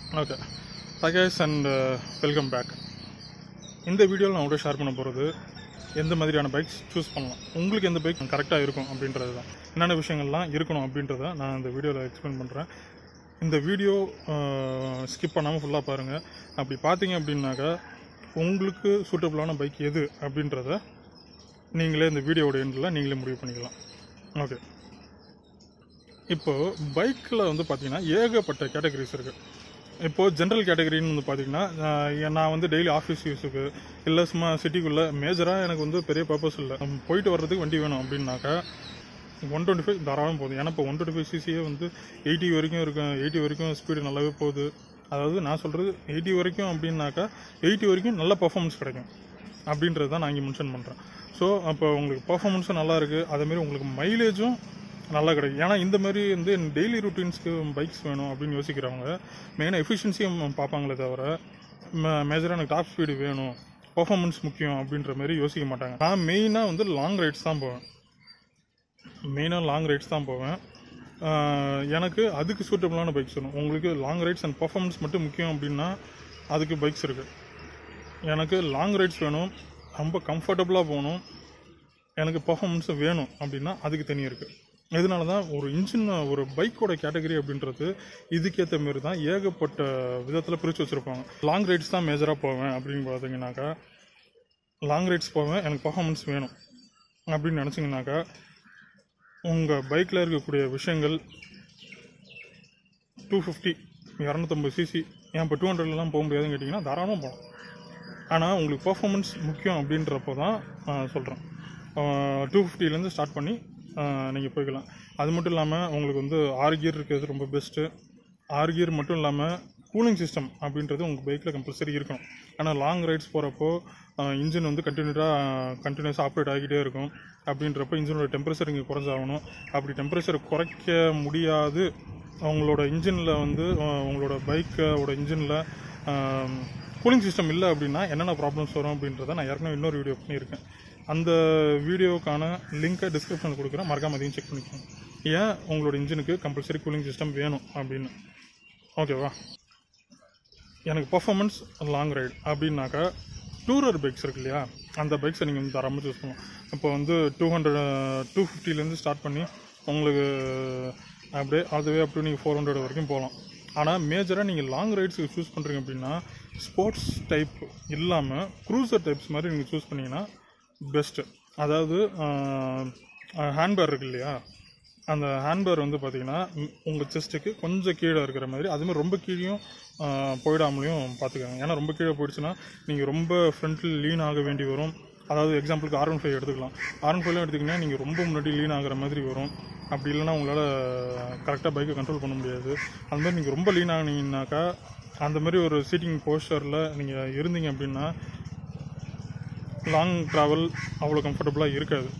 okay ஹகேஸ் and welcome back இந்த வீடியோவில் நான் உங்கள்கிட்ட ஷேர் பண்ண போகிறது எந்த மாதிரியான பைக்ஸ் சூஸ் பண்ணலாம் உங்களுக்கு எந்த பைக் கரெக்டாக இருக்கும் அப்படின்றது தான் என்னென்ன விஷயங்கள்லாம் இருக்கணும் அப்படின்றத நான் இந்த வீடியோவில் எக்ஸ்பிளைன் பண்ணுறேன் இந்த வீடியோ ஸ்கிப் பண்ணாமல் ஃபுல்லாக பாருங்கள் அப்படி பார்த்தீங்க அப்படின்னாக்கா உங்களுக்கு சூட்டபுளான பைக் எது அப்படின்றத நீங்களே இந்த வீடியோவோட எண்டில் நீங்களே முடிவு பண்ணிக்கலாம் ஓகே இப்போது பைக்கில் வந்து பார்த்தீங்கன்னா ஏகப்பட்ட கேட்டகரிஸ் இருக்குது இப்போது ஜென்ரல் கேட்டகரின்னு வந்து பார்த்தீங்கன்னா ஆஹ் நான் வந்து டெய்லி ஆஃபீஸ் யூஸுக்கு இல்லை சும்மா சிட்டிக்குள்ளே மேஜராக எனக்கு வந்து பெரிய பர்பஸ் இல்லை நம்ம போயிட்டு வர்றதுக்கு வண்டி வேணும் அப்படின்னாக்கா ஒன் டுவெண்ட்டி ஃபைவ் தாராளம் போதும் ஏன்னா இப்போ ஒன் டுவெண்ட்டி ஃபைவ் சிசியே வந்து எயிட்டி வரைக்கும் இருக்கும் எயிட்டி வரைக்கும் ஸ்பீடு நல்லாவே போகுது அதாவது நான் சொல்கிறது எயிட்டி வரைக்கும் அப்படின்னாக்கா எயிட்டி வரைக்கும் நல்ல பர்ஃபார்மன்ஸ் கிடைக்கும் அப்படின்றது தான் நான் இங்கே மென்ஷன் பண்ணுறேன் ஸோ அப்போ உங்களுக்கு பர்ஃபார்மன்ஸும் நல்லா இருக்குது அதேமாரி உங்களுக்கு மைலேஜும் நல்லா கிடைக்கும் ஏன்னா இந்த மாதிரி வந்து டெய்லி ருட்டீன்ஸ்க்கு பைக்ஸ் வேணும் அப்படின்னு யோசிக்கிறவங்க மெயினாக எஃபிஷியன்சியும் பார்ப்பாங்களே தவிர மேஜராக எனக்கு டாப் ஸ்பீடு வேணும் பர்ஃபார்மன்ஸ் முக்கியம் அப்படின்ற மாதிரி யோசிக்க மாட்டாங்க நான் மெயினாக வந்து லாங் ரைட்ஸ் தான் போவேன் மெயினாக லாங் ரைட்ஸ் தான் போவேன் ஆஹ் எனக்கு அதுக்கு சூட்டபுளான பைக்ஸ் வேணும் உங்களுக்கு லாங் ரைட்ஸ் அண்ட் பர்ஃபார்மன்ஸ் மட்டும் முக்கியம் அப்படின்னா அதுக்கு பைக்ஸ் இருக்குது எனக்கு லாங் ரைட்ஸ் வேணும் ரொம்ப கம்ஃபர்டபுளாக போகணும் எனக்கு பர்ஃபார்மன்ஸ் வேணும் அப்படின்னா அதுக்கு தனி இருக்குது இதனால தான் ஒரு இன்ஜின் ஒரு பைக்கோட கேட்டகரி அப்படின்றது இதுக்கேற்ற மாரி தான் ஏகப்பட்ட விதத்தில் பிரித்து வச்சுருப்பாங்க லாங் ரைட்ஸ் தான் மேஜராக போவேன் அப்படின்னு பார்த்தீங்கன்னாக்கா லாங் ரைட்ஸ் போவேன் எனக்கு பர்ஃபார்மன்ஸ் வேணும் அப்படின்னு நினச்சிங்கனாக்கா உங்கள் பைக்கில் இருக்கக்கூடிய விஷயங்கள் டூ ஃபிஃப்டி இரநூத்தம்பது சிசி ஏன் இப்போ டூ ஹண்ட்ரட்லாம் போக முடியாதுன்னு கேட்டிங்கன்னா தாராளமாக போகலாம் ஆனால் உங்களுக்கு பர்ஃபார்மன்ஸ் முக்கியம் அப்படின்றப்போ தான் சொல்கிறேன் டூ ஃபிஃப்டிலேருந்து ஸ்டார்ட் பண்ணி நீங்கள் போய்க்கலாம் அது மட்டும் இல்லாமல் உங்களுக்கு வந்து ஆறு கியர் இருக்கிறது ரொம்ப பெஸ்ட்டு ஆறு கியர் மட்டும் இல்லாமல் கூலிங் சிஸ்டம் அப்படின்றது உங்கள் பைக்கில் கம்பல்சரி இருக்கணும் ஆனால் லாங் ரைட்ஸ் போகிறப்போ இன்ஜின் வந்து கண்டினியூட்டாக கண்டினியூஸாக ஆப்ரேட் ஆகிட்டே இருக்கும் அப்படின்றப்போ இன்ஜினோட டெம்பரேச்சர் இங்கே குறைஞ்சாகணும் அப்படி டெம்பரேச்சர் குறைக்க முடியாது அவங்களோட இன்ஜினில் வந்து அஹ், உங்களோட பைக்கோட இன்ஜினில் கூலிங் சிஸ்டம் இல்லை அப்படின்னா என்னென்ன ப்ராப்ளம்ஸ் வரும் அப்படின்றத நான் ஏற்கனவே இன்னொரு வீடியோ பண்ணியிருக்கேன் அந்த வீடியோக்கான லிங்க்கை டிஸ்கிரிப்ஷனில் கொடுக்குறேன் மறக்காம அதையும் செக் பண்ணிக்கோங்க ஏன் உங்களோட இன்ஜினுக்கு கம்பல்சரி கூலிங் சிஸ்டம் வேணும் அப்படின்னு ஓகேவா எனக்கு பர்ஃபார்மன்ஸ் லாங் ரைடு அப்படின்னாக்கா டூரர் பைக்ஸ் இருக்கு இல்லையா அந்த பைக்ஸை நீங்கள் வந்து தரமாக சூஸ் பண்ணலாம் இப்போ வந்து டூ ஹண்ட்ரட் டூ ஃபிஃப்டிலேருந்து ஸ்டார்ட் பண்ணி உங்களுக்கு அப்படியே அதுவே அப் டு நீங்கள் ஃபோர் ஹண்ட்ரட் வரைக்கும் போகலாம் ஆனால் மேஜராக நீங்கள் லாங் ரைட்ஸுக்கு சூஸ் பண்ணுறீங்க அப்படின்னா ஸ்போர்ட்ஸ் டைப் இல்லாமல் க்ரூசர் டைப்ஸ் மாதிரி நீங்கள் சூஸ் பண்ணிங்கன்னா பெஸ்ட்டு அதாவது ஹேண்ட்பேர் இருக்கு இல்லையா அந்த ஹேண்ட்பேர் வந்து பார்த்தீங்கன்னா உங்கள் செஸ்ட்டுக்கு கொஞ்சம் கீழே இருக்கிற மாதிரி அதுமாதிரி ரொம்ப கீழேயும் ஆஹ், போயிடாமலையும் பார்த்துக்கோங்க ஏன்னா ரொம்ப கீழே போயிடுச்சுன்னா நீங்கள் ரொம்ப ஃப்ரண்ட்டில் லீன் ஆக வேண்டி வரும் அதாவது எக்ஸாம்பிளுக்கு ஆர் ஒன் ஃபைவ் எடுத்துக்கலாம் ஆர் ஒன் ஃபைவ்லாம் எடுத்திங்கன்னா நீங்கள் ரொம்ப முன்னாடி லீன் ஆகிற மாதிரி வரும் அப்படி இல்லைன்னா உங்களால் கரெக்டாக பைக்கை கண்ட்ரோல் பண்ண முடியாது அந்த மாதிரி நீங்கள் ரொம்ப லீன் ஆனீங்கன்னாக்கா அந்த மாதிரி ஒரு சீட்டிங் போஸ்டரில் நீங்கள் இருந்தீங்க அப்படின்னா லாங் ட்ராவல் அவ்வளோ கம்ஃபர்டபுளாக இருக்காது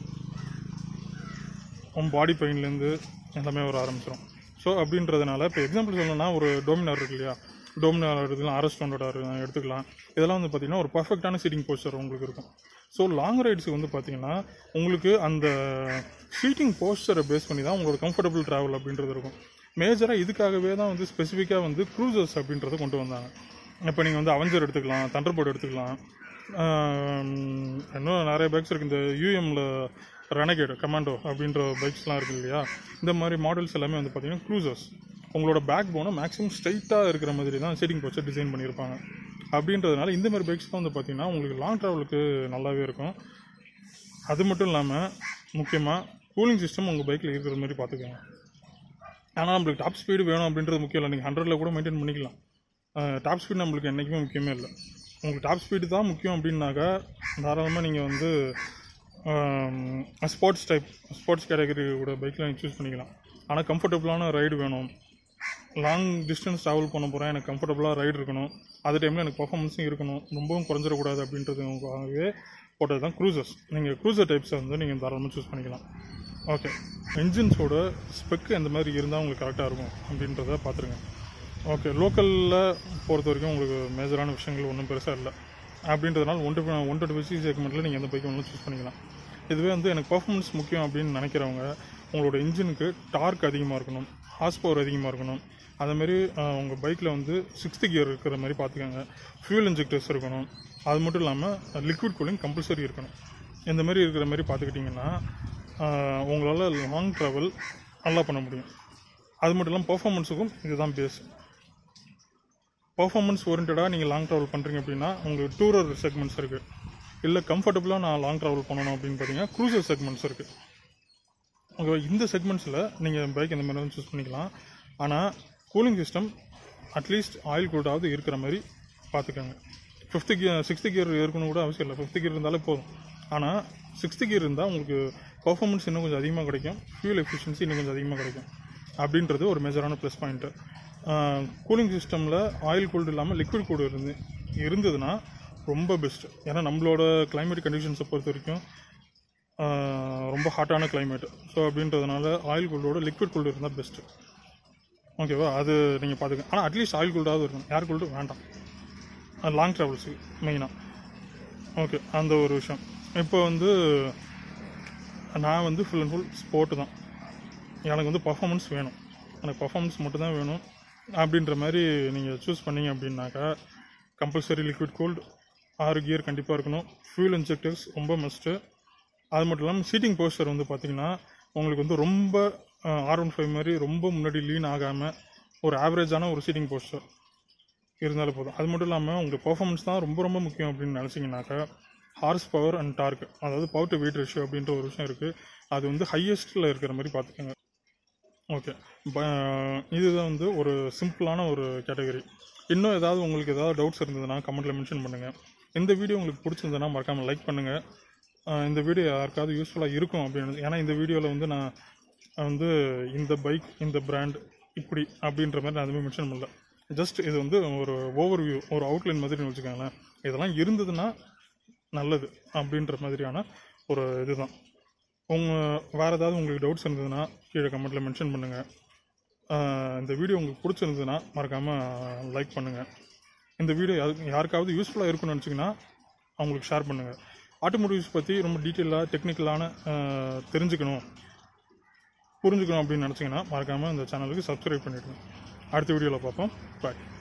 உன் பாடி பெயின்லேருந்து எல்லாமே வர ஆரம்பிச்சிடும் ஸோ அப்படின்றதுனால இப்போ எக்ஸாம்பிள் சொல்லணும்னா ஒரு டோமினார் இருக்கு இல்லையா டோமினார் எடுத்துக்கலாம் ஆர்எஸ் ஸ்டாண்டர்டார் எடுத்துக்கலாம் இதெல்லாம் வந்து பார்த்தீங்கன்னா ஒரு பர்ஃபெக்டான சீட்டிங் போஸ்டர் உங்களுக்கு இருக்கும் ஸோ லாங் ரைட்ஸுக்கு வந்து பார்த்தீங்கன்னா உங்களுக்கு அந்த சீட்டிங் போஸ்டரை பேஸ் பண்ணி தான் உங்களோட கம்ஃபர்டபுள் ட்ராவல் அப்படின்றது இருக்கும் மேஜராக இதுக்காகவே தான் வந்து ஸ்பெசிஃபிக்காக வந்து க்ரூசர்ஸ் அப்படின்றத கொண்டு வந்தாங்க இப்போ நீங்கள் வந்து அவஞ்சர் எடுத்துக்கலாம் தண்டர்போர்ட் எடுத்துக்கலாம் ஆம், இன்னும் நிறைய பைக்ஸ் இருக்குது இந்த யூஎம்ல ரெனகேட் கமாண்டோ அப்படின்ற பைக்ஸ்லாம் இருக்கு இல்லையா இந்த மாதிரி மாடல்ஸ் எல்லாமே வந்து பார்த்தீங்கன்னா க்ரூசர்ஸ் உங்களோட பேக் போனை மேக்ஸிமம் ஸ்ட்ரைட்டாக இருக்கிற மாதிரி தான் சீட்டிங் போஸ்டர் டிசைன் பண்ணியிருப்பாங்க அப்படின்றதுனால இந்த மாதிரி பைக்ஸ் தான் வந்து பார்த்தீங்கன்னா உங்களுக்கு லாங் ட்ராவலுக்கு நல்லாவே இருக்கும் அது மட்டும் இல்லாமல் முக்கியமாக கூலிங் சிஸ்டம் உங்கள் பைக்கில் இருக்கிற மாதிரி பார்த்துக்கோங்க ஆனால் நம்மளுக்கு டாப் ஸ்பீடு வேணும் அப்படின்றது முக்கியம் இல்லை நீங்கள் ஹண்ட்ரடில் கூட மெயின்டைன் பண்ணிக்கலாம் டாப் ஸ்பீடு நம்மளுக்கு என்றைக்குமே முக்கியமே இல்லை உங்களுக்கு டாப் ஸ்பீடு தான் முக்கியம் அப்படின்னாக்கா தாராளமாக நீங்கள் வந்து ஸ்போர்ட்ஸ் டைப் ஸ்போர்ட்ஸ் கேட்டகரியோட பைக்கில் நீங்கள் சூஸ் பண்ணிக்கலாம் ஆனால் கம்ஃபர்டபுளான ரைடு வேணும் லாங் டிஸ்டன்ஸ் ட்ராவல் பண்ண போகிறேன் எனக்கு கம்ஃபர்டபுளாக ரைடு இருக்கணும் அதே டைமில் எனக்கு பர்ஃபார்மன்ஸும் இருக்கணும் ரொம்பவும் குறைஞ்சிடக்கூடாது அப்படின்றதுக்காகவே போட்டது தான் க்ரூசர்ஸ் நீங்கள் க்ரூசர் டைப்ஸை வந்து நீங்கள் தாராளமாக சூஸ் பண்ணிக்கலாம் ஓகே என்ஜின்ஸோட ஸ்பெக்கு எந்த மாதிரி இருந்தால் உங்களுக்கு கரெக்டாக இருக்கும் அப்படின்றத பார்த்துருங்க ஓகே லோக்கலில் பொறுத்த வரைக்கும் உங்களுக்கு மேஜரான விஷயங்கள் ஒன்றும் பெருசாக இல்லை அப்படின்றதுனால one to one twenty five C செக்மெண்ட்டில் நீங்கள் எந்த பைக் வேணாலும் சூஸ் பண்ணிக்கலாம் இதுவே வந்து எனக்கு பர்ஃபார்மன்ஸ் முக்கியம் அப்படின்னு நினைக்கிறவங்க உங்களோட இன்ஜினுக்கு டார்க் அதிகமாக இருக்கணும் ஹார்ஸ் பவர் அதிகமாக இருக்கணும் அதேமாரி உங்கள் பைக்கில் வந்து சிக்ஸ்த்து கியர் இருக்கிற மாதிரி பார்த்துக்கோங்க ஃபியூல் இன்ஜெக்டர்ஸ் இருக்கணும் அது மட்டும் இல்லாமல் லிக்விட் கூலிங் கம்பல்சரி இருக்கணும் இந்த மாதிரி இருக்கிற மாதிரி பார்த்துக்கிட்டிங்கன்னா உங்களால் லாங் ட்ராவல் நல்லா பண்ண முடியும் அது மட்டும் இல்லாமல் பர்ஃபார்மன்ஸுக்கும் இதுதான் பேஸ் பர்ஃபார்மன்ஸ் ஓரியன்டாக நீங்கள் லாங் ட்ராவல் பண்ணுறீங்க அப்படின்னா உங்களுக்கு டூரர் செக்மெண்ட்ஸ் இருக்குது இல்லை கம்ஃபர்டபுளாக நான் லாங் ட்ராவல் பண்ணணும் அப்படின்னு பார்த்தீங்கன்னா க்ரூசர் செக்மெண்ட்ஸ் இருக்குது ஓகே இந்த செக்மெண்ட்ஸில் நீங்கள் பைக் இந்த மாதிரி வந்து சூஸ் பண்ணிக்கலாம் ஆனால் கூலிங் சிஸ்டம் அட்லீஸ்ட் ஆயில் கூடாவது இருக்கிற மாதிரி பார்த்துக்கோங்க ஃபிஃப்த்து கியர் சிக்ஸ்த்து கியர் இருக்கணும் கூட அவசியம் இல்லை ஃபிஃப்த்து கியர் இருந்தாலே போதும் ஆனால் சிக்ஸ்த்து கியர் இருந்தால் உங்களுக்கு பர்ஃபார்மன்ஸ் இன்னும் கொஞ்சம் அதிகமாக கிடைக்கும் ஃபியூல் எஃபிஷியன்சி இன்னும் கொஞ்சம் அதிகமாக கிடைக்கும் அப்படின்றது ஒரு மேஜரான ப்ளஸ் பாயிண்ட்டு கூலிங் சிஸ்டமில் ஆயில் கூல்டு இல்லாமல் லிக்விட் கூடு இருந்து இருந்ததுன்னா ரொம்ப பெஸ்ட் ஏன்னா நம்மளோட கிளைமேட் கண்டிஷன்ஸை பொறுத்த வரைக்கும் ஆஹ் ரொம்ப ஹாட்டான climate ஸோ அப்படின்றதுனால ஆயில் கூல்டோட லிக்விட் கூல்டு இருந்தால் பெஸ்ட்டு ஓகேவா அது நீங்கள் பார்த்துக்க ஆனால் அட்லீஸ்ட் ஆயில் கூல்டாவது இருக்கணும் ஏர் கூல்டு வேண்டாம் லாங் ட்ராவல்ஸுக்கு மெயினாக ஓகே அந்த ஒரு விஷயம் இப்போ வந்து நான் வந்து ஃபுல் அண்ட் ஃபுல் ஸ்போர்ட்டு தான் எனக்கு வந்து பர்ஃபார்மன்ஸ் வேணும் எனக்கு பர்ஃபார்மன்ஸ் மட்டும்தான் வேணும் அப்படின்ற மாதிரி நீங்கள் சூஸ் பண்ணீங்க அப்படின்னாக்கா கம்பல்சரி லிக்விட் கூல்டு ஆறு கியர் கண்டிப்பாக இருக்கணும் ஃபியூல் இன்ஜெக்டர்ஸ் ரொம்ப மஸ்ட்டு அது மட்டும் இல்லாமல் சீட்டிங் போஸ்டர் வந்து பார்த்தீங்கன்னா உங்களுக்கு வந்து ரொம்ப ஆர் ஒன் ஃபைவ் மாதிரி ரொம்ப முன்னாடி லீன் ஆகாமல் ஒரு ஆவரேஜான ஒரு சீட்டிங் போஸ்டர் இருந்தாலும் போதும் அது மட்டும் இல்லாமல் உங்களுக்கு பர்ஃபார்மன்ஸ் தான் ரொம்ப ரொம்ப முக்கியம் அப்படின்னு நினச்சிங்கனாக்கா ஹார்ஸ் பவர் அண்ட் டார்க் அதாவது பவர் டு வெயிட் ரேஷியோ அப்படின்ற ஒரு விஷயம் இருக்குது அது வந்து ஹையஸ்ட்டில் இருக்கிற மாதிரி பார்த்துக்கோங்க ஓகே இதுதான் வந்து ஒரு சிம்பிளான ஒரு கேட்டகரி இன்னும் ஏதாவது உங்களுக்கு ஏதாவது டவுட்ஸ் இருந்ததுன்னா கமெண்ட்டில் மென்ஷன் பண்ணுங்கள் இந்த வீடியோ உங்களுக்கு பிடிச்சிருந்ததுன்னா மறக்காமல் லைக் பண்ணுங்கள் இந்த வீடியோ யாருக்காவது யூஸ்ஃபுல்லாக இருக்கும் அப்படின்னு ஏன்னா இந்த வீடியோவில் வந்து நான் வந்து இந்த பைக் இந்த பிராண்ட் இப்படி அப்படின்ற மாதிரி நான் எதுவுமே மென்ஷன் பண்ணல ஜஸ்ட் இது வந்து ஒரு ஓவர் வியூ ஒரு அவுட்லைன் மாதிரி வச்சுக்கோங்களேன் இதெல்லாம் இருந்ததுன்னா நல்லது அப்படின்ற மாதிரியான ஒரு இதுதான் உங்கள் வேறு ஏதாவது உங்களுக்கு டவுட்ஸ் இருந்ததுன்னா கீழே கமெண்ட்டில் மென்ஷன் பண்ணுங்கள் இந்த வீடியோ உங்களுக்கு பிடிச்சிருந்ததுன்னா மறக்காமல் லைக் பண்ணுங்கள் இந்த வீடியோ யாருக்கு யாருக்காவது யூஸ்ஃபுல்லாக இருக்கும்னு நினச்சிங்கன்னா அவங்களுக்கு ஷேர் பண்ணுங்கள் ஆட்டோமோட்டிவ்ஸ் பற்றி ரொம்ப டீட்டெயிலாக டெக்னிக்கலான தெரிஞ்சுக்கணும் புரிஞ்சுக்கணும் அப்படின்னு நினச்சிங்கன்னா மறக்காமல் இந்த சேனலுக்கு சப்ஸ்கிரைப் பண்ணிவிடுங்க அடுத்த வீடியோவில் பார்ப்போம் பாய்